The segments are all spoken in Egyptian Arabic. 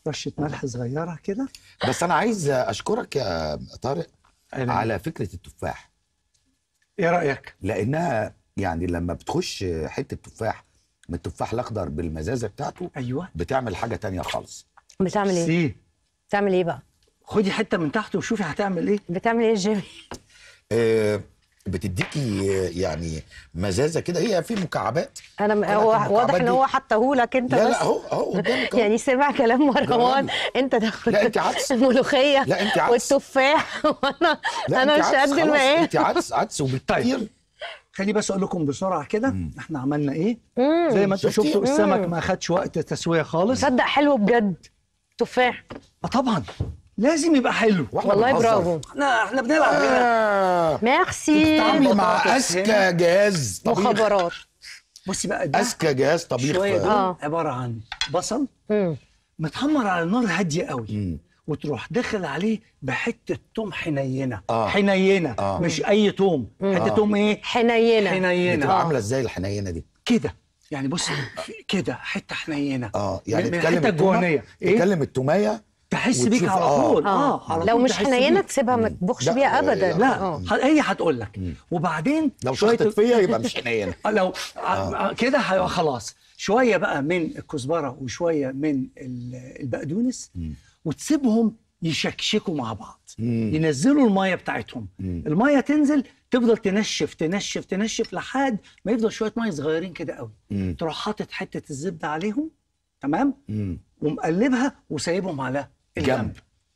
رشه ملح صغيره كده بس انا عايز اشكرك يا طارق على على فكره التفاح ايه رايك لانها يعني لما بتخش حته تفاح من التفاح الاخضر بالمزازه بتاعته ايوه بتعمل حاجه تانية خالص بتعمل ايه سي بتعمل ايه بقى خدي حته من تحت وشوفي هتعمل ايه بتعمل ايه يا جيمي آه، بتديكي آه، يعني مزازه كده هي في مكعبات انا م- طلعت هو المكعبات واضح ان دي. هو حطهولك انت لا بس لا اهو اهو قدامك أهو. يعني سمع كلام مروان جربي. انت تاخد لا، أنت عدس. الملوخيه لا، أنت عدس. والتفاح وانا لا انا أنت مش عدس قد خلاص، المقام انت عدس عدس وبالكتير طيب. خليني بس اقول لكم بسرعه كده احنا عملنا ايه زي ما انتم شفتي؟ شفتوا السمك ما خدش وقت تسويه خالص تصدق حلو بجد تفاح اه طبعا لازم يبقى حلو واحنا والله بنهزر. برافو احنا احنا بنلعب هنا آه. ميرسي بتتعاملي مع بطاطس اذكى هنا. جهاز طبيخ مخابرات بصي بقى ده اذكى جهاز طبيخ شويه في- دول آه. عباره عن بصل مم. متحمر على نار هاديه قوي مم. وتروح داخل عليه بحته توم حنينه آه. حنينه آه. مش اي توم حته آه. توم ايه حنينه حنينه بتبقى عامله ازاي الحنينه دي كده يعني بص في- كده حته حنينه اه يعني من- من تكلم الحته التومه الجوانيه ايه تكلم التوميه تحس بيك وتشوف- على آه. طول اه, اه على لو طول مش تحس حنينه بيك. تسيبها ما تطبخش لا، بيها ابدا لا. لا آه. ح- هي هتقول لك وبعدين لو شوية شخطت فيا يبقى مش حنينه آه، لو آه. كده هيبقى خلاص شويه بقى من الكزبره وشويه من ال- البقدونس وتسيبهم يشكشكوا مع بعض مم. ينزلوا الميه بتاعتهم مم. الميه تنزل تفضل تنشف تنشف تنشف لحد ما يفضل شويه ميه صغيرين كده قوي مم. تروح حاطط حته الزبده عليهم تمام مم. ومقلبها وسايبهم على الجنب جنب.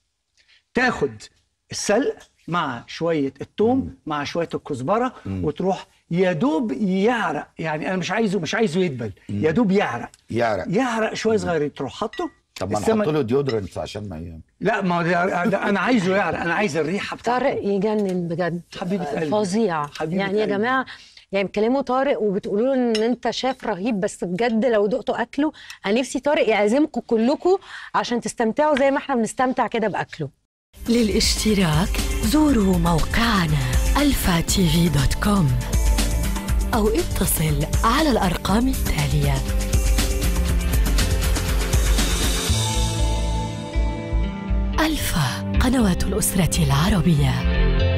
تاخد السلق مع شويه الثوم مع شويه الكزبره وتروح يا دوب يعرق يعني انا مش عايزه مش عايزه يدبل يا دوب يعرق يعرق يعرق شويه صغيرين تروح حاطه طب ما السمك- نحط له ديودرنت عشان ما ي... لا ما هو ده ده انا عايزه يعرق انا عايز الريحه بتاعته طارق يجنن بجد حبيبة قلبي. فظيع حبيبة يعني يا قلبي. جماعه يعني بتكلموا طارق وبتقولوا له ان انت شاف رهيب بس بجد لو دقتوا اكله انا نفسي طارق يعزمكم كلكم عشان تستمتعوا زي ما احنا بنستمتع كده باكله للاشتراك زوروا موقعنا الفا تي في دوت كوم أو اتصل على الأرقام التالية ألفا قنوات الأسرة العربية